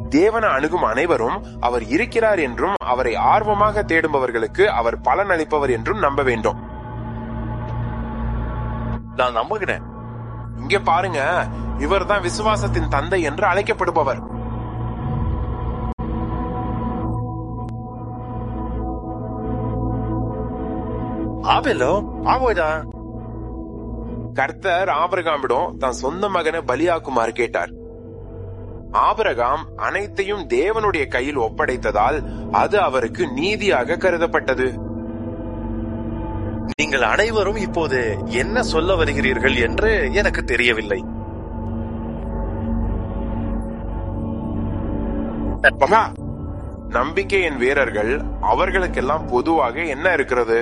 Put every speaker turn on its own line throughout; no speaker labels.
தேவனை அணுகும் அனைவரும் அவர் இருக்கிறார் என்றும் அவரை ஆர்வமாக தேடுபவர்களுக்கு அவர் பலன் அளிப்பவர் என்றும் நம்ப வேண்டும்
நான் நம்புகிறேன்
இங்க பாருங்க இவர்தான் விசுவாசத்தின் தந்தை என்று அழைக்கப்படுபவர்
ஆவேலோ ஆவோடா
கர்த்தர் ஆபிரகாமிடம் தன் சொந்த மகனை பலியாக்குமாறு கேட்டார் ஆபிரகாம் அனைத்தையும் தேவனுடைய கையில் ஒப்படைத்ததால் அது அவருக்கு நீதியாக கருதப்பட்டது
நீங்கள் அனைவரும் இப்போது என்ன சொல்ல வருகிறீர்கள் என்று எனக்கு தெரியவில்லை
மகா நம்பிக்கையின் வீரர்கள் அவர்களுக்கெல்லாம் பொதுவாக என்ன இருக்கிறது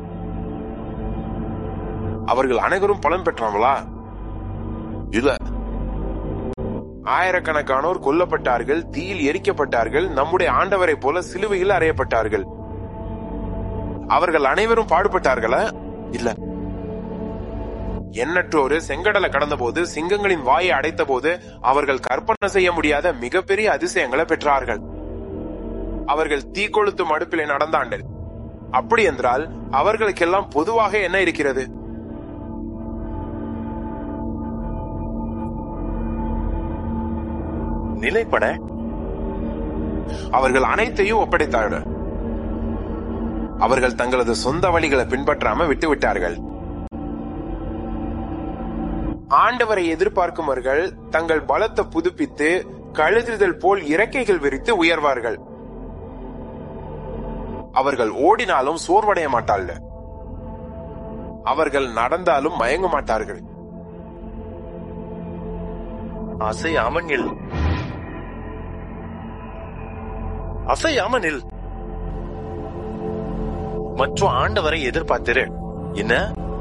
அவர்கள் அனைவரும் பலன் பெற்றாங்களா இல்ல ஆயிரக்கணக்கானோர் கொல்லப்பட்டார்கள் தீயில் எரிக்கப்பட்டார்கள் நம்முடைய ஆண்டவரை போல சிலுவையில் அறையப்பட்டார்கள் அவர்கள் அனைவரும் பாடுபட்டார்களா இல்ல எண்ணற்றோரு செங்கடலை கடந்தபோது சிங்கங்களின் வாயை அடைத்த போது அவர்கள் கற்பனை செய்ய முடியாத மிகப்பெரிய அதிசயங்களை பெற்றார்கள் அவர்கள் தீ கொளுத்தும் அடுப்பிலே நடந்தாண்டல் அப்படி என்றால் அவர்களுக்கெல்லாம் பொதுவாக என்ன இருக்கிறது
நிலைப்பட
அவர்கள் அனைத்தையும் ஒப்படைத்தார்கள் அவர்கள் தங்களது சொந்த வழிகளை பின்பற்றாம விட்டுவிட்டார்கள் ஆண்டவரை எதிர்பார்க்குமவர்கள் தங்கள் பலத்தை புதுப்பித்து கழுதுதல் போல் இறக்கைகள் விரித்து உயர்வார்கள் அவர்கள் ஓடினாலும் சோர்வடைய மாட்டார்கள் அவர்கள் நடந்தாலும் மயங்க மாட்டார்கள்
அசையாம நில் அசையாம நில் மற்றும் ஆண்டவரை எதிர்பார்த்திரு என்ன